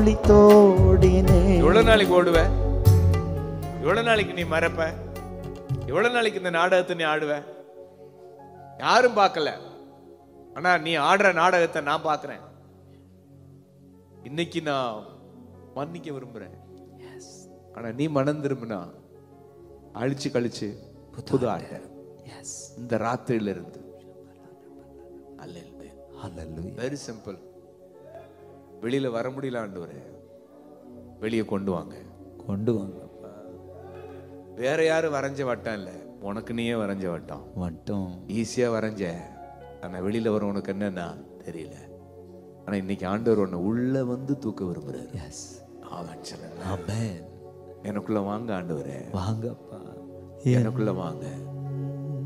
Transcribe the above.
தோடினே எவ்வளவு நாளைக்கு ஓடுவ எவ்வளவு நாளைக்கு நீ மறப்ப எவ்வளவு நாளைக்கு இந்த நாடகத்தை நீ ஆடுவ யாரும் பார்க்கல ஆனா நீ ஆடுற நாடகத்தை நான் பார்க்கிறேன் இன்னைக்கு நான் மன்னிக்க விரும்புறேன் ஆனா நீ மனம் திரும்பினா அழிச்சு கழிச்சு புது ஆட்ட இந்த ராத்திரியில இருந்து ஹalleluya வெரி சிம்பிள் வெளியில வர முடியல ஆண்டவரே வெளியே கொண்டு வாங்க கொண்டு வாங்கப்பா வேற யாரும் வரைஞ்ச வட்டம் இல்ல உனக்கு நீயே வரைஞ்ச வட்டம் மட்டும் ஈஸியா வரைஞ்ச ஆனா வெளியில வர உனக்கு என்னன்னா தெரியல ஆனா இன்னைக்கு ஆண்டவர் உன்னை உள்ள வந்து தூக்க விரும்புறாரு எஸ் அவன் சொல்ல ஆமென் எனக்குள்ள வாங்க ஆண்டவரே வாங்கப்பா எனக்குள்ள வாங்க